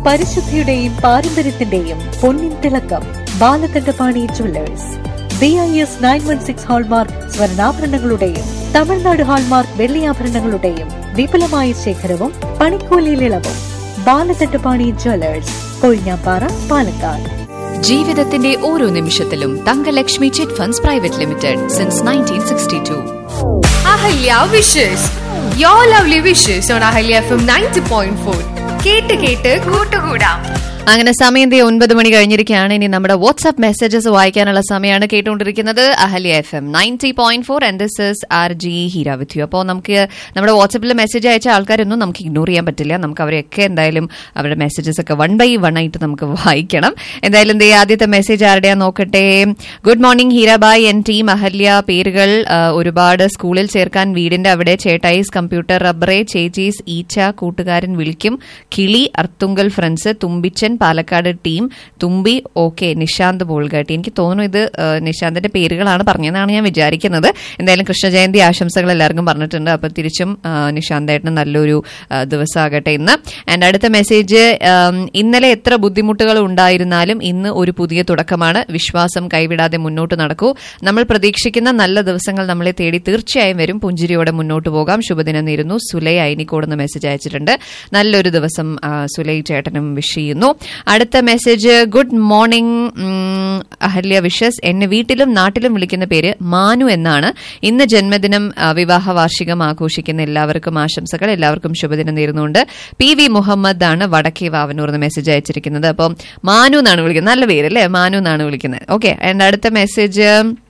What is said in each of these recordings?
പരിശുദ്ധിയുടെയും പാരമ്പര്യത്തിന്റെയും പൊന്നിൻ തിളക്കം Balakandapani jewellers B I S nine one six hallmark സ്വർണ്ണാഭരണങ്ങളുടെയും തമിഴ്നാട് ഹാൾമാർക്ക് വെള്ളിയാഭരണങ്ങളുടെയും വിപുലമായ ശേഖരവും പണിക്കൂലിയിൽ ഇളവും ബാലകണ്ഠപാണി ജ്വല്ലേഴ്സ് കൊഴിഞ്ഞാപ്പാറ പാലക്കാട് ജീവിതത്തിന്റെ ഓരോ നിമിഷത്തിലും Thankalakshmi chit funds private limited since nineteen sixty two Ahalya wishes yo lovely wishes on Ahalya F M ninety point four കേട്ട് കേട്ട് കൂട്ടുകൂടാം അങ്ങനെ സമയം ദേ ഒൻപത് മണി കഴിഞ്ഞിരിക്കുകയാണ് ഇനി നമ്മുടെ വാട്സ്ആപ്പ് മെസ്സേജസ് വായിക്കാനുള്ള സമയമാണ് കേട്ടുകൊണ്ടിരിക്കുന്നത് Ahalya F M ninety point four and this is R J Heera with you അപ്പോൾ നമുക്ക് നമ്മുടെ വാട്സ്ആപ്പിൽ മെസ്സേജ് അയച്ച ആൾക്കാരൊന്നും നമുക്ക് ഇഗ്നോർ ചെയ്യാൻ പറ്റില്ല നമുക്ക് അവരെയൊക്കെ എന്തായാലും അവരുടെ മെസ്സേജസ് ഒക്കെ വൺ ബൈ വൺ ആയിട്ട് നമുക്ക് വായിക്കണം എന്തായാലും ദേ ആദ്യത്തെ മെസ്സേജ് ആരുടെയാ നോക്കട്ടെ ഗുഡ് മോർണിംഗ് ഹീരാബായ് എൻ ടീം അഹല്യ പേരുകൾ ആ, ഒരുപാട് സ്കൂളിൽ ചേർക്കാൻ വീടിന്റെ അവിടെ ചേട്ടായിസ് കമ്പ്യൂട്ടർ റബ്ബറെ ചേച്ചീസ് ഈച്ച കൂട്ടുകാരൻ വിളിക്കും കിളി Arthunkal friends Thumbichan Palakkad team Thumbi okay Nishanth Bolgatty എനിക്ക് തോന്നുന്നു ഇത് ആ, നിശാന്തിന്റെ പേരുകളാണ് പറഞ്ഞതെന്നാണ് ഞാൻ വിചാരിക്കുന്നത് എന്തായാലും കൃഷ്ണജയന്തി ആശംസകൾ എല്ലാവർക്കും പറഞ്ഞിട്ടുണ്ട് അപ്പൊ തിരിച്ചും ആ, നിശാന്തേട്ടന് നല്ലൊരു ആ, ദിവസമാകട്ടെ ഇന്ന് ആൻഡ് അടുത്ത മെസ്സേജ് ആം, ഇന്നലെ എത്ര ബുദ്ധിമുട്ടുകൾ ഉണ്ടായിരുന്നാലും ഇന്ന് ഒരു പുതിയ തുടക്കമാണ് വിശ്വാസം കൈവിടാതെ മുന്നോട്ട് നടക്കൂ നമ്മൾ പ്രതീക്ഷിക്കുന്ന നല്ല ദിവസങ്ങൾ നമ്മളെ തേടി തീർച്ചയായും വരും പുഞ്ചിരിയോടെ മുന്നോട്ട് പോകാം ശുഭദിനം നേരുന്നു സുലൈ അയനിക്കോട് എന്ന് മെസ്സേജ് അയച്ചിട്ടുണ്ട് നല്ലൊരു ദിവസം ആ, സുലൈ ചേട്ടനും വിഷ് ചെയ്യുന്നു അടുത്ത മെസ്സേജ് ഗുഡ് മോർണിംഗ് ഉം, അഹല്യ വിഷസ് എന്നെ വീട്ടിലും നാട്ടിലും വിളിക്കുന്ന പേര് മാനു എന്നാണ് ഇന്ന് ജന്മദിനം ആ, വിവാഹ വാർഷികം ആഘോഷിക്കുന്ന എല്ലാവർക്കും ആശംസകൾ എല്ലാവർക്കും ശുഭദിനം നേരുന്നുണ്ട് പി വി മുഹമ്മദ് ആണ് വടക്കേ വാവനൂർ എന്ന് മെസ്സേജ് അയച്ചിരിക്കുന്നത് അപ്പം മാനു എന്നാണ് വിളിക്കുന്നത് നല്ല പേര് അല്ലേ മാനു എന്നാണ് വിളിക്കുന്നത് ഓക്കെ ആൻഡ് അടുത്ത message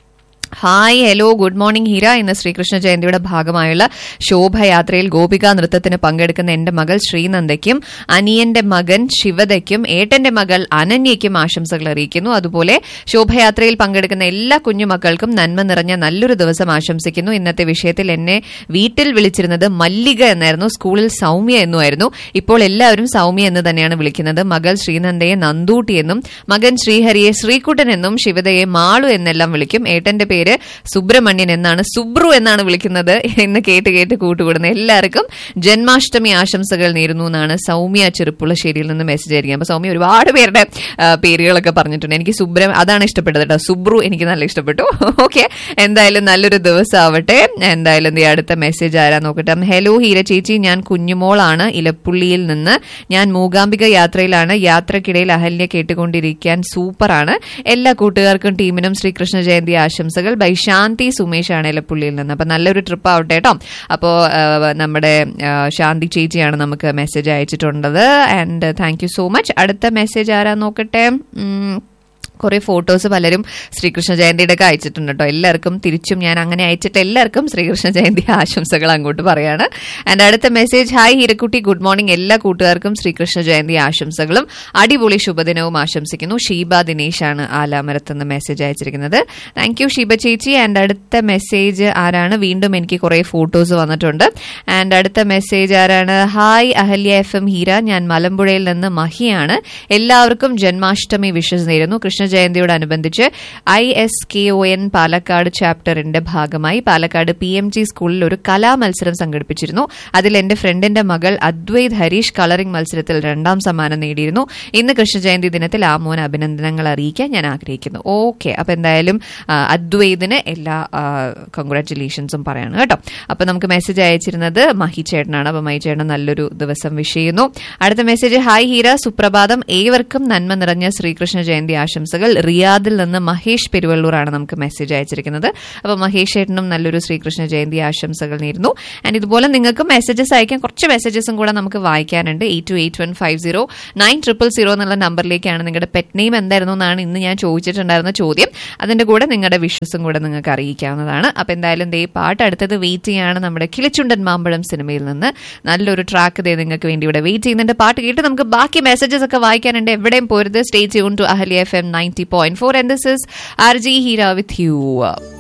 hi hello good morning Heera ഇന്ന് ശ്രീകൃഷ്ണ ജയന്തിയുടെ ഭാഗമായുള്ള ശോഭയാത്രയിൽ ഗോപിക നൃത്തത്തിന് പങ്കെടുക്കുന്ന എന്റെ മകൾ ശ്രീനന്ദയ്ക്കും അനിയന്റെ മകൻ ശിവതയ്ക്കും ഏട്ടന്റെ മകൾ അനന്യയ്ക്കും ആശംസകൾ അറിയിക്കുന്നു അതുപോലെ ശോഭയാത്രയിൽ പങ്കെടുക്കുന്ന എല്ലാ കുഞ്ഞുമക്കൾക്കും നന്മ നിറഞ്ഞ നല്ലൊരു ദിവസം ആശംസിക്കുന്നു ഇന്നത്തെ വിഷയത്തിൽ എന്നെ വീട്ടിൽ വിളിച്ചിരുന്നത് മല്ലിക എന്നായിരുന്നു സ്കൂളിൽ സൗമ്യ എന്നുമായിരുന്നു ഇപ്പോൾ എല്ലാവരും സൗമ്യ എന്ന് തന്നെയാണ് വിളിക്കുന്നത് മകൾ ശ്രീനന്ദയെ നന്ദൂട്ടി എന്നും മകൻ ശ്രീഹരിയെ ശ്രീകുട്ടൻ എന്നും ശിവതയെ മാളു എന്നെല്ലാം വിളിക്കും ഏട്ടന്റെ പേര് സുബ്രഹ്മണ്യൻ എന്നാണ് സുബ്രു എന്നാണ് വിളിക്കുന്നത് എന്ന് കേട്ട് കേട്ട് കൂട്ടുകൂടുന്നത് എല്ലാവർക്കും ജന്മാഷ്ടമി ആശംസകൾ നേരുന്നു എന്നാണ് സൗമ്യ ചെറുപ്പുളശ്ശേരിയിൽ നിന്ന് മെസ്സേജ് ആയിരിക്കും അപ്പൊ സൗമ്യ ഒരുപാട് പേരുടെ ആ, പേരുകളൊക്കെ പറഞ്ഞിട്ടുണ്ട് എനിക്ക് സുബ്ര അതാണ് ഇഷ്ടപ്പെട്ടത് കേട്ടോ സുബ്രു എനിക്ക് നല്ല ഇഷ്ടപ്പെട്ടു ഓക്കെ എന്തായാലും നല്ലൊരു ദിവസം ആവട്ടെ എന്തായാലും ദേ അടുത്ത മെസ്സേജ് ആരാ നോക്കട്ടെ ഹലോ ഹീര ചേച്ചി ഞാൻ കുഞ്ഞുമോളാണ് ഇലപ്പുള്ളിയിൽ നിന്ന് ഞാൻ മൂകാംബിക യാത്രയിലാണ് യാത്രക്കിടയിൽ അഹല്യ കേട്ടുകൊണ്ടിരിക്കാൻ സൂപ്പറാണ് എല്ലാ കൂട്ടുകാർക്കും ടീമിനും ശ്രീകൃഷ്ണ ജയന്തി ആശംസകൾ ബൈ ശാന്തി സുമേഷ് ആണ് ഇലപ്പുള്ളിയിൽ നിന്ന് അപ്പൊ നല്ലൊരു ട്രിപ്പ് ആവട്ടെ കേട്ടോ അപ്പോ ആ, നമ്മുടെ ആ, ശാന്തി ചേച്ചിയാണ് നമുക്ക് മെസ്സേജ് അയച്ചിട്ടുള്ളത് and thank you so much അടുത്ത മെസ്സേജ് ആരാ നോക്കട്ടെ ഉം, കുറെ ഫോട്ടോസ് പലരും ശ്രീകൃഷ്ണ ജയന്തിയുടെ ഒക്കെ അയച്ചിട്ടുണ്ട് കേട്ടോ എല്ലാവർക്കും തിരിച്ചും ഞാൻ അങ്ങനെ അയച്ചിട്ട് എല്ലാവർക്കും ശ്രീകൃഷ്ണ ജയന്തി ആശംസകൾ അങ്ങോട്ട് പറയാണ് ആൻഡ് അടുത്ത മെസ്സേജ് ഹായ് ഹീരക്കുട്ടി ഗുഡ് മോർണിംഗ് എല്ലാ കൂട്ടുകാർക്കും ശ്രീകൃഷ്ണ ജയന്തി ആശംസകളും അടിപൊളി ശുഭദിനവും ആശംസിക്കുന്നു ഷീബ ദിനേശ് ആണ് ആലാമരത്ത് നിന്ന് മെസ്സേജ് അയച്ചിരിക്കുന്നത് താങ്ക് യു ഷീബ ചേച്ചി ആൻഡ് അടുത്ത മെസ്സേജ് ആരാണ് വീണ്ടും എനിക്ക് കുറെ ഫോട്ടോസ് വന്നിട്ടുണ്ട് ആൻഡ് അടുത്ത മെസ്സേജ് ആരാണ് hi Ahalya F M Heera ഞാൻ മലമ്പുഴയിൽ നിന്ന് മഹിയാണ് എല്ലാവർക്കും ജന്മാഷ്ടമി വിഷസ് നേരുന്നു കൃഷ്ണ ജയന്തിയോടനുബന്ധിച്ച് I S K O N Palakkad ചാപ്റ്ററിന്റെ ഭാഗമായി പാലക്കാട് പി എം ജി സ്കൂളിൽ ഒരു കലാമത്സരം സംഘടിപ്പിച്ചിരുന്നു അതിൽ എന്റെ ഫ്രണ്ടിന്റെ മകൾ അദ്വൈത് ഹരീഷ് കളറിംഗ് മത്സരത്തിൽ രണ്ടാം സമ്മാനം നേടിയിരുന്നു ഇന്ന് കൃഷ്ണ ജയന്തി ദിനത്തിൽ ആ മോൻ അഭിനന്ദനങ്ങൾ അറിയിക്കാൻ ഞാൻ ആഗ്രഹിക്കുന്നു ഓക്കെ അപ്പൊ എന്തായാലും ആ, അദ്വൈതിന് എല്ലാ കൺഗ്രാറ്റുലേഷൻസും പറയാണ് കേട്ടോ അപ്പൊ നമുക്ക് മെസ്സേജ് അയച്ചിരുന്നത് മഹി ചേട്ടനാണ് അപ്പൊ മഹി ചേട്ടൻ നല്ലൊരു ദിവസം വിഷ് ചെയ്യുന്നു അടുത്ത മെസ്സേജ് ഹായ് ഹീര സുപ്രഭാതം ഏവർക്കും നന്മ നിറഞ്ഞ ശ്രീകൃഷ്ണ ജയന്തി ആശംസകൾ റിയാദിൽ നിന്ന് മഹേഷ് പെരുവള്ളൂറാണ് നമുക്ക് മെസ്സേജ് അയച്ചിരിക്കുന്നത് അപ്പൊ മഹേഷ് ചേട്ടനും നല്ലൊരു ശ്രീകൃഷ്ണ ജയന്തി ആശംസകൾ നേരുന്നു ആൻഡ് ഇതുപോലെ നിങ്ങൾക്ക് മെസ്സേജസ് അയക്കാൻ കുറച്ച് മെസ്സേജസും കൂടെ നമുക്ക് വായിക്കാനുണ്ട് eight two eight one five zero nine triple zero എന്നുള്ള നമ്പറിലേക്കാണ് നിങ്ങളുടെ പെറ്റ് നെയിം എന്തായിരുന്നു എന്നാണ് ഇന്ന് ഞാൻ ചോദിച്ചിട്ടുണ്ടായിരുന്ന ചോദ്യം അതിന്റെ കൂടെ നിങ്ങളുടെ വിഷസും കൂടെ നിങ്ങൾക്ക് അറിയിക്കാവുന്നതാണ് അപ്പൊ എന്തായാലും ദേ പാട്ട് അടുത്തത് വെയിറ്റ് ചെയ്യാണ് നമ്മുടെ കിളിച്ചുണ്ടൻ മാമ്പഴം സിനിമയിൽ നിന്ന് നല്ലൊരു ട്രാക്ക് ദേ നിങ്ങൾക്ക് വേണ്ടി ഇവിടെ വെയിറ്റ് ചെയ്യുന്നുണ്ട് പാട്ട് കേട്ട് നമുക്ക് ബാക്കി മെസ്സേജസ് ഒക്കെ വായിക്കാനുണ്ട് എവിടെയും പോരുത് stay tune to Ahalya F M ninety point four and this is R J Heera with U